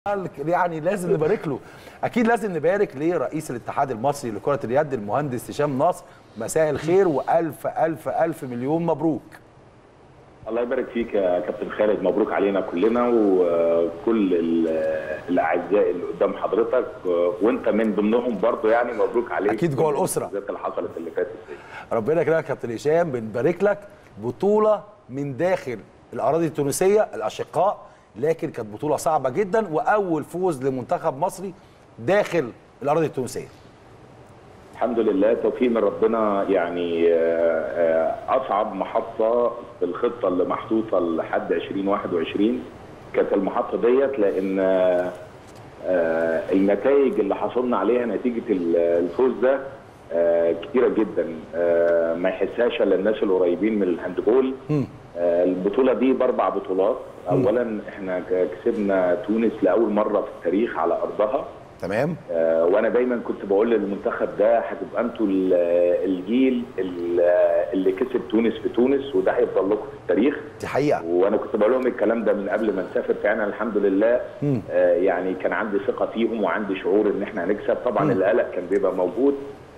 يعني لازم نبارك له اكيد لازم نبارك لرئيس الاتحاد المصري لكره اليد المهندس هشام نصر مساء الخير والف الف الف مليون مبروك الله يبارك فيك يا كابتن خالد مبروك علينا كلنا وكل ال- الاعزاء اللي قدام حضرتك وانت من ضمنهم برضه يعني مبروك عليك أكيد جوه الأسرة. بالذات اللي حصلت اللي فاتت دي ربنا يكرمك يا كابتن هشام بنبارك لك بطوله من داخل الاراضي التونسيه الاشقاء لكن كانت بطوله صعبه جدا واول فوز لمنتخب مصري داخل الاراضي التونسيه الحمد لله توفيق من ربنا يعني آه، آه، اصعب محطه في الخطه اللي محطوطه لحد 2021 كانت المحطه ديت لان آه، آه، النتائج اللي حصلنا عليها نتيجه ال- الفوز ده آه، كتيره جدا آه، ما يحسهاش الا الناس القريبين من الهاندبول آه، البطوله دي باربع بطولات اولا احنا ك- كسبنا تونس لاول مره في التاريخ على ارضها تمام آه، وانا دايما كنت بقول للمنتخب ده هتبقى انتوا ال- الجيل ال- اللي كسب تونس في تونس وده هيفضل لكم في التاريخ دي حقيقه وانا كنت بقول لهم الكلام ده من قبل ما نسافر فعلا الحمد لله آه، يعني كان عندي ثقه فيهم وعندي شعور ان احنا هنكسب طبعا القلق كان بيبقى موجود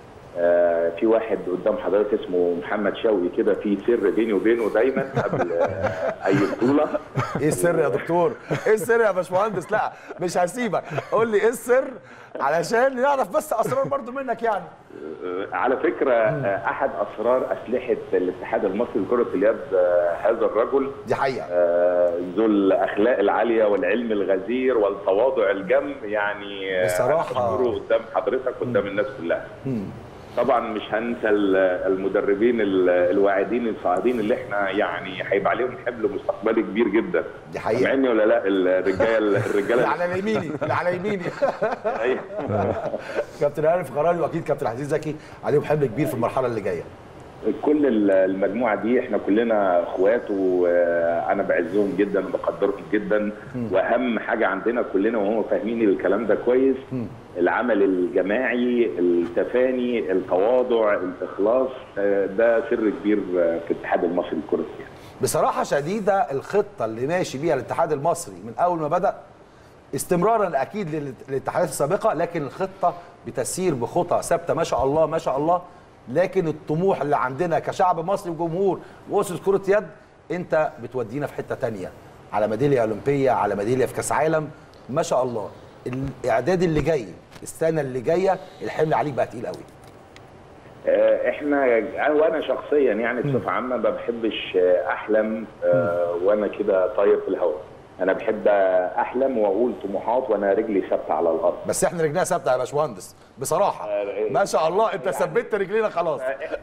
آه، في واحد قدام حضرتك اسمه محمد شوقي كده في سر بيني وبينه دايما قبل آه، اي بطوله ايه السر يا دكتور ايه السر يا باشمهندس لا مش هسيبك قول لي ايه السر علشان نعرف بس اسرار برضو منك يعني آه، على فكره آه، احد اسرار اسلحه الاتحاد المصري لكره اليد آه، هذا الرجل دي حقيقه آه، ذو الاخلاق العاليه والعلم الغزير والتواضع الجم يعني آه، بصراحة. أنا بشكره قدام حضرتك قدام الناس كلها طبعا مش هنسى ال- المدربين ال- الواعدين الصاعدين اللي احنا يعني هيبقى عليهم حمل مستقبلي كبير جدا دي حقيقة. سامعني ولا لا الرجاله اللي الرجاله على يميني اللي على يميني أيوة. كابتن عارف غراني واكيد كابتن عزيز زكي عليهم حمل كبير في المرحله اللي جايه كل ال- المجموعه دي احنا كلنا اخوات وانا بعزهم جدا وبقدرهم جدا واهم حاجه عندنا كلنا وهم فاهمين الكلام ده كويس العمل الجماعي التفاني التواضع الاخلاص آه، ده سر كبير آه، في الاتحاد المصري لكره اليد بصراحه شديده الخطه اللي ماشي بيها الاتحاد المصري من اول ما بدا استمرارا اكيد لل- للاتحادات السابقه لكن الخطه بتسير بخطى ثابته ما شاء الله ما شاء الله لكن الطموح اللي عندنا كشعب مصري وجمهور واسس كره يد انت بتودينا في حته تانية على ميداليه اولمبيه على ميداليه في كاس عالم ما شاء الله الاعداد اللي جاي السنه اللي جايه الحمل عليك بقى تقيل قوي آه، احنا أنا- وانا شخصيا يعني بصفه عامه ما بحبش آه، احلم آه، وانا كده طاير في الهواء انا بحب احلم واقول طموحات وانا رجلي ثابته على الارض بس احنا رجلينا ثابته يا باشمهندس بصراحه ما شاء الله انت ثبت رجلينا خلاص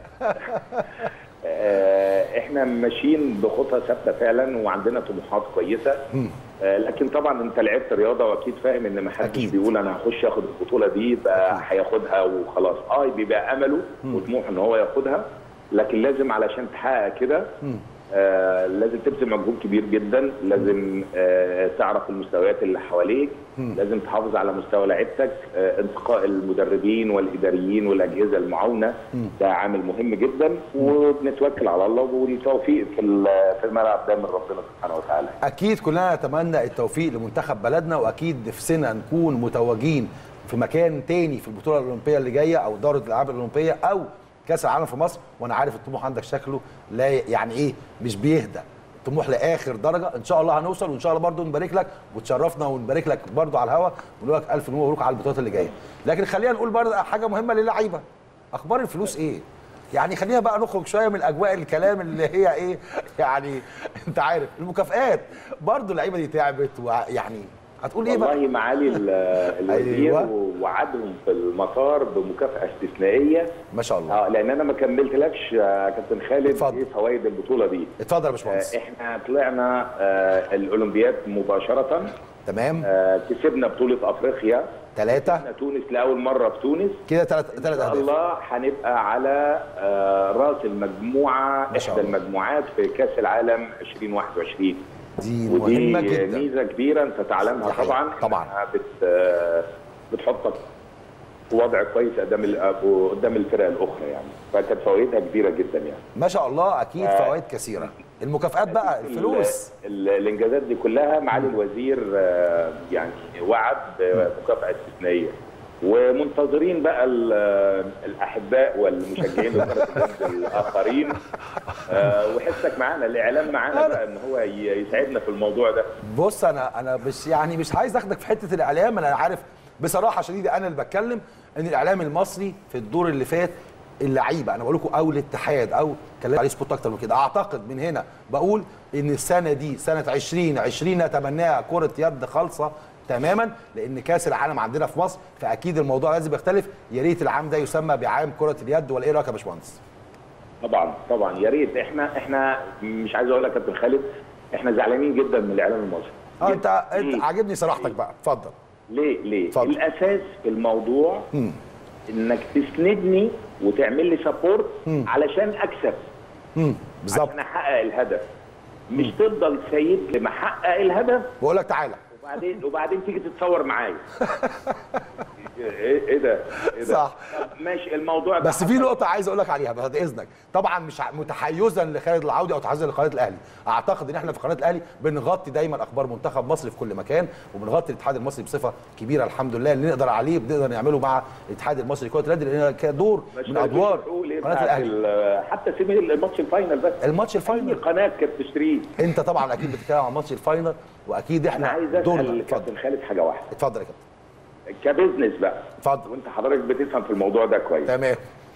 آه، احنا ماشيين بخطى ثابته فعلا وعندنا طموحات كويسه آه، لكن طبعا انت لعبت رياضه واكيد فاهم ان ما حدش أكيد. بيقول انا هخش اخد البطوله دي يبقى هياخدها وخلاص اه بيبقى امله وطموحه ان هو ياخدها لكن لازم علشان تحقق كده آه لازم تبذل مجهود كبير جدا لازم آه تعرف المستويات اللي حواليك لازم تحافظ على مستوى لعيبتك آه انتقاء المدربين والاداريين والاجهزه المعاونه ده عامل مهم جدا وبنتوكل على الله والتوفيق في ال- في الملعب ده من ربنا سبحانه وتعالى اكيد كلنا نتمنى التوفيق لمنتخب بلدنا واكيد نفسنا نكون متوجين في مكان تاني في البطوله الاولمبيه اللي جايه او دوره الالعاب الاولمبيه او كاس العالم في مصر وانا عارف الطموح عندك شكله لا يعني ايه مش بيهدى طموح لاخر درجه ان شاء الله هنوصل وان شاء الله برضو نبارك لك وتشرفنا ونبارك لك برضو على الهوا ونقول لك الف مبروك على البطولات اللي جايه لكن خلينا نقول برضو حاجه مهمه للعيبه اخبار الفلوس ايه يعني خلينا بقى نخرج شويه من اجواء الكلام اللي هي ايه يعني انت عارف المكافآت برضو اللعيبه دي تعبت ويعني هتقول ايه بقى والله معالي ال- الوزير أيوة. وعدهم في المطار بمكافاه استثنائيه ما شاء الله اه لان انا ما كملتلكش يا كابتن خالد اتفضل. ايه فوائد البطوله دي اتفضل يا آه، باشمهندس احنا طلعنا آه، الاولمبياد مباشره تمام آه، كسبنا بطوله افريقيا ثلاثة كسبنا تونس لاول مره في تونس كده ثلاث ان ثلاث شاء اهداف الله هنبقى على آه، راس المجموعه ما شاء احدى الله. المجموعات في كاس العالم 2021 دي ودي مهمه جدا ميزه كبيره انت تعلمها دي حقيقة. طبعا طبعا. إنها بت آه، بتحطك في وضع كويس قدام ال- قدام الفرق الاخرى يعني فكانت فوائدها كبيره جدا يعني ما شاء الله اكيد آه. فوائد كثيره المكافآت بقى الفلوس ال- ال- الانجازات دي كلها معالي الوزير آه، يعني وعد بمكافاه استثنائيه ومنتظرين بقى ال- الاحباء والمشجعين لكره اليد الاخرين آه، وحسك معانا الاعلام معانا بقى ان هو ي- يساعدنا في الموضوع ده بص انا انا مش يعني مش عايز اخدك في حته الاعلام انا عارف بصراحه شديده انا اللي بتكلم ان الاعلام المصري في الدور اللي فات اللعيبه انا بقول لكم او الاتحاد او كان عليه سبوت اكتر من كده اعتقد من هنا بقول ان السنه دي سنه 2020 نتمناها كره يد خالصه تماما لان كاس العالم عندنا في مصر فاكيد الموضوع لازم يختلف يا ريت العام ده يسمى بعام كره اليد ولا ايه رايك يا باشمهندس؟ طبعا طبعا يا ريت احنا احنا مش عايز اقول لك يا كابتن خالد احنا زعلانين جدا من الاعلام المصري اه انت جداً. انت ليه؟ عاجبني صراحتك بقى اتفضل ليه ليه اتفضل. الاساس في الموضوع انك تسندني وتعمل لي سبورت علشان اكسب امم بالظبط عشان احقق الهدف مش تفضل سايب لي ما احقق الهدف بقول لك تعالى وبعدين وبعدين تيجي تتصور معايا ايه ايه ده ايه ده صح. طب ماشي الموضوع ده بس في نقطة عايز أقول لك عليها بعد إذنك، طبعًا مش ع- متحيزا لخالد العودي أو تحيزا لقناة الأهلي، أعتقد إن إحنا في قناة الأهلي بنغطي دايمًا أخبار منتخب مصر في كل مكان، وبنغطي الاتحاد المصري بصفة كبيرة الحمد لله اللي نقدر عليه بنقدر نعمله مع الاتحاد المصري لكرة اليد لأن كدور مش من عارف أدوار تقول إيه قناة بتاعت الأهلي. ال- حتى سيب الماتش الفاينل بس الماتش اي الفاينل قناه كانت تشتريه أنت طبعًا أكيد بتتكلم عن ماتش الفاينل وأكيد انا إحنا عايز دورنا اسال اتفضل كابتن خالد حاجه واحده اتفضل يا كابتن كبزنس بقى اتفضل وانت حضرتك بتفهم في الموضوع ده كويس تمام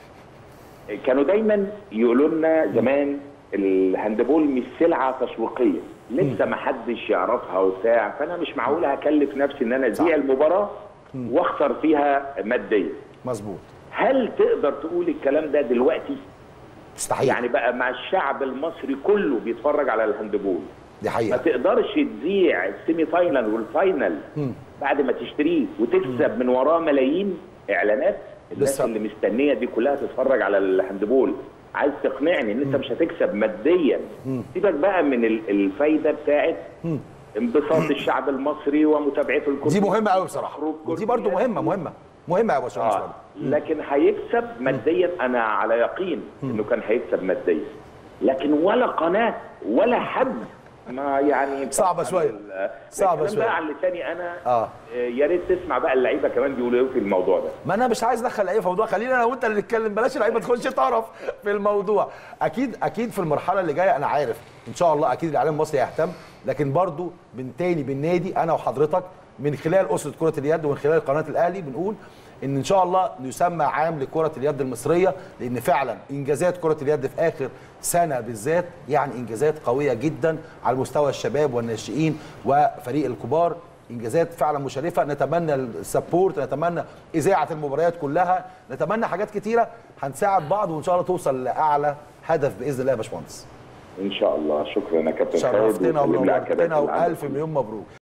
كانوا دايما يقولوا لنا زمان الهاندبول مش سلعه تسويقيه لسه ما حدش يعرفها وبتاع فانا مش معقول هكلف نفسي ان انا ابيع المباراه واخسر فيها ماديا مظبوط هل تقدر تقول الكلام ده دلوقتي مستحيل يعني بقى مع الشعب المصري كله بيتفرج على الهاندبول دي ما حقيقة تقدرش تذيع السيمي فاينل والفاينل بعد ما تشتريه وتكسب من وراه ملايين اعلانات الناس لسه. اللي مستنيه دي كلها تتفرج على الهاندبول عايز تقنعني ان انت مش هتكسب ماديا سيبك بقى من ال- الفايده بتاعت انبساط الشعب المصري ومتابعته الكره دي مهمة قوي بصراحة مخروج كرة ودي برضو اليد. مهمة مهمة مهمة يا باشمهندس اه برضو. لكن هيكسب ماديا انا على يقين انه كان هيكسب ماديا لكن ولا قناه ولا حد ما يعني صعبة شوية. صعبة الكلام شوية. بقى على لساني انا آه. آه، يا ريت تسمع بقى اللعيبه كمان بيقولوا ايه في الموضوع ده ما انا مش عايز ادخل لعيبه في الموضوع خلينا انا وانت اللي نتكلم بلاش اللعيبه تخش طرف في الموضوع اكيد اكيد في المرحله اللي جايه انا عارف ان شاء الله اكيد الاعلام المصري هيهتم لكن برضو من تاني بالنادي انا وحضرتك من خلال اسره كره اليد ومن خلال قناه الاهلي بنقول ان ان شاء الله يسمى عام لكره اليد المصريه لان فعلا انجازات كره اليد في اخر سنه بالذات يعني انجازات قويه جدا على مستوى الشباب والناشئين وفريق الكبار انجازات فعلا مشرفه نتمنى السبورت نتمنى اذاعه المباريات كلها نتمنى حاجات كتيره هنساعد بعض وان شاء الله توصل لاعلى هدف باذن الله يا باشمهندس ان شاء الله شكرا يا كابتن خالد شرفتنا وسلم لي على الكباتن ونورتنا اللي عندك. والف مليون مبروك